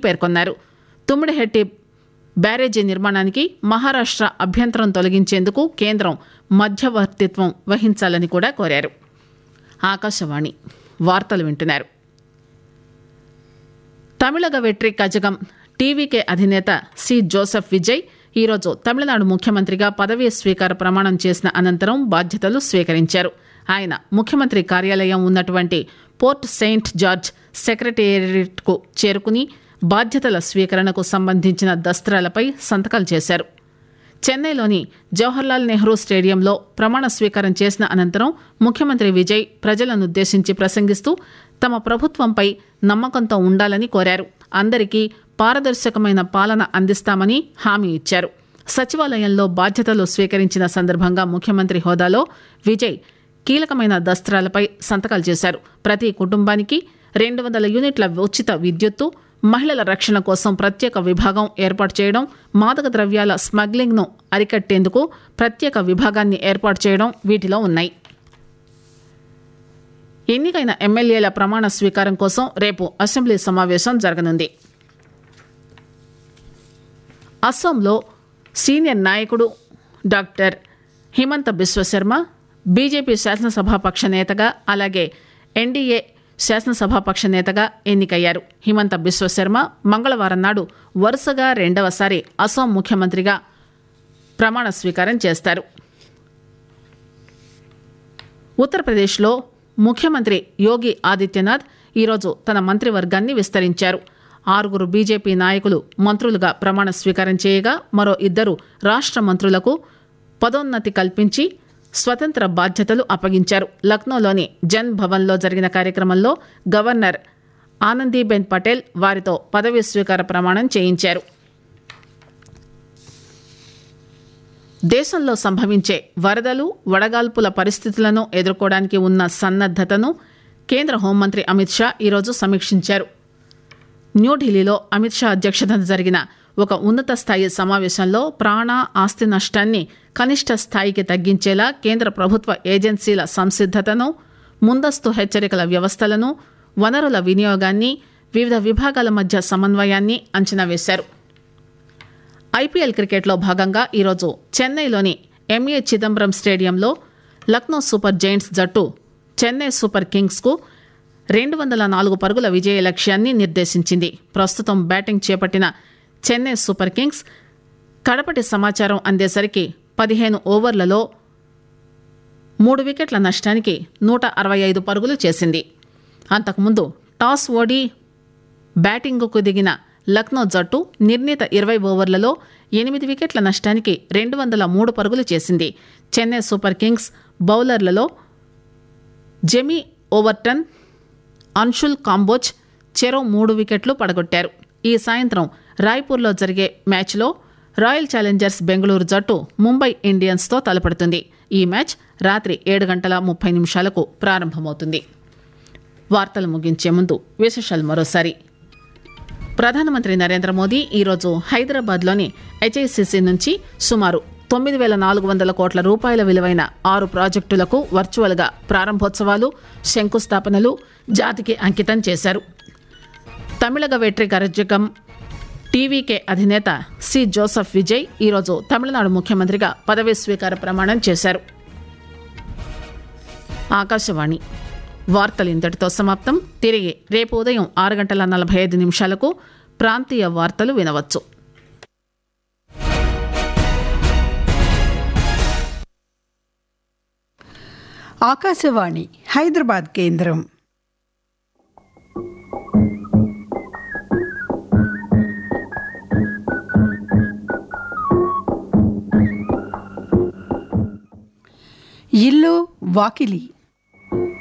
పేర్కొన్నారు తుమ్మిడిహెట్టి బ్యారేజీ నిర్మాణానికి మహారాష్ట్ర అభ్యంతరం తొలగించేందుకు కేంద్రం మధ్యవర్తిత్వం వహించాలని కూడా కోరారు ఆకాశవాణి వార్తలు వింటున్నారు తమిళగ వెట్రి కజగం టీవీకే అధినేత సి జోసెఫ్ విజయ్ ఈరోజు తమిళనాడు ముఖ్యమంత్రిగా పదవీ స్వీకార ప్రమాణం చేసిన అనంతరం బాధ్యతలు స్వీకరించారు ఆయన ముఖ్యమంత్రి కార్యాలయం ఉన్నటువంటి పోర్ట్ సెయింట్ జార్జ్ సెక్రటేరియట్కు చేరుకుని బాధ్యతల స్వీకరణకు సంబంధించిన దస్త్రాలపై సంతకాలు చేశారు చెన్నైలోని జవహర్లాల్ నెహ్రూ స్టేడియంలో ప్రమాణ స్వీకారం చేసిన అనంతరం ముఖ్యమంత్రి విజయ్ ప్రజలనుద్దేశించి ప్రసంగిస్తూ తమ ప్రభుత్వంపై నమ్మకంతో ఉండాలని కోరారు అందరికీ పారదర్శకమైన పాలన అందిస్తామని హామీ ఇచ్చారు సచివాలయంలో బాధ్యతలు స్వీకరించిన సందర్భంగా ముఖ్యమంత్రి హోదాలో విజయ్ కీలకమైన దస్త్రాలపై సంతకాలు చేశారు ప్రతి కుటుంబానికి రెండు వందల యూనిట్ల ఉచిత విద్యుత్తు మహిళల రక్షణ కోసం ప్రత్యేక విభాగం ఏర్పాటు చేయడం మాదక ద్రవ్యాల స్మగ్లింగ్ ను అరికట్టేందుకు ప్రత్యేక విభాగాన్ని ఏర్పాటు చేయడం వీటిలో ఉన్నాయి ఎన్నికైన ఎమ్మెల్యేల ప్రమాణ స్వీకారం కోసం రేపు అసెంబ్లీ సమావేశం జరగనుంది అస్సాంలో సీనియర్ నాయకుడు డాక్టర్ హిమంత బిశ్వశర్మ బీజేపీ శాసనసభాపక్ష నేతగా అలాగే ఎన్డీఏ శాసనసభాపక్ష నేతగా ఎన్నికయ్యారు హిమంత బిశ్వశర్మ మంగళవారం నాడు వరుసగా రెండవసారి అస్సాం ముఖ్యమంత్రిగా ప్రమాణ స్వీకారం చేస్తారు ఉత్తరప్రదేశ్లో ముఖ్యమంత్రి యోగి ఆదిత్యనాథ్ ఈరోజు తన మంత్రివర్గాన్ని విస్తరించారు ఆరుగురు బీజేపీ నాయకులు మంత్రులుగా ప్రమాణ స్వీకారం చేయగా మరో ఇద్దరు రాష్ట్ర మంత్రులకు పదోన్నతి కల్పించి స్వతంత్ర బాధ్యతలు అప్పగించారు లక్నోలోని జన్ భవన్లో జరిగిన కార్యక్రమంలో గవర్నర్ ఆనందీబెన్ పటేల్ వారితో పదవీ స్వీకార ప్రమాణం చేయించారు దేశంలో సంభవించే వరదలు వడగాల్పుల పరిస్థితులను ఎదుర్కోవడానికి ఉన్న సన్నద్దతను కేంద్ర హోంమంత్రి అమిత్ షా ఈరోజు సమీక్షించారు న్యూఢిల్లీలో అమిత్ షా అధ్యక్షతన జరిగిన ఒక ఉన్నత స్థాయి సమావేశంలో ప్రాణ ఆస్తి నష్టాన్ని కనిష్ట స్థాయికి తగ్గించేలా కేంద్ర ప్రభుత్వ ఏజెన్సీల సంసిద్దతను ముందస్తు హెచ్చరికల వ్యవస్థలను వనరుల వినియోగాన్ని వివిధ విభాగాల మధ్య సమన్వయాన్ని అంచనా వేశారు ఐపీఎల్ క్రికెట్లో భాగంగా ఈరోజు చెన్నైలోని ఎంఏ చిదంబరం స్టేడియంలో లక్నో సూపర్ జైంట్స్ జట్టు చెన్నై సూపర్ కింగ్స్కు రెండు వందల నాలుగు పరుగుల విజయ లక్ష్యాన్ని నిర్దేశించింది ప్రస్తుతం బ్యాటింగ్ చేపట్టిన చెన్నై సూపర్ కింగ్స్ కడపటి సమాచారం అందేసరికి పదిహేను ఓవర్లలో మూడు వికెట్ల నష్టానికి నూట అరవై ఐదు పరుగులు చేసింది అంతకుముందు టాస్ ఓడి బ్యాటింగుకు దిగిన లక్నో జట్టు నిర్ణీత ఇరవై ఓవర్లలో ఎనిమిది వికెట్ల నష్టానికి రెండు వందల మూడు పరుగులు చేసింది చెన్నై సూపర్ కింగ్స్ బౌలర్లలో జెమీ ఓవర్టన్ అన్షుల్ కాంబోజ్ చెరో మూడు వికెట్లు పడగొట్టారు ఈ సాయంత్రం రాయ్పూర్లో జరిగే మ్యాచ్లో రాయల్ ఛాలెంజర్స్ బెంగళూరు జట్టు ముంబై ఇండియన్స్తో తలపడుతుంది ఈ మ్యాచ్ రాత్రి ఏడు గంటల ముప్పై నిమిషాలకు ప్రారంభమవుతుంది వార్తలు ముగించే ముందు విశేషాలు మరోసారి ప్రధానమంత్రి నరేంద్ర మోదీ ఈరోజు హైదరాబాద్లోని హెచ్ఐసిసి నుంచి సుమారు తొమ్మిది వేల నాలుగు వందల కోట్ల రూపాయల విలువైన ఆరు ప్రాజెక్టులకు వర్చువల్గా ప్రారంభోత్సవాలు శంకుస్థాపనలు జాతికి అంకితం చేశారు తమిళగ వెట్రి కరజకం టీవీకే అధినేత సి జోసెఫ్ విజయ్ ఈరోజు తమిళనాడు ముఖ్యమంత్రిగా పదవీ స్వీకార ప్రమాణం చేశారు ఆకాశవాణి వార్తలు ఇంతటితో సమాప్తం తిరిగి రేపు ఉదయం ఆరు గంటల నలభై ఐదు నిమిషాలకు ప్రాంతీయ వార్తలు వినవచ్చు ఆకాశవాణి హైదరాబాద్ కేంద్రం ఇల్లు వాకిలి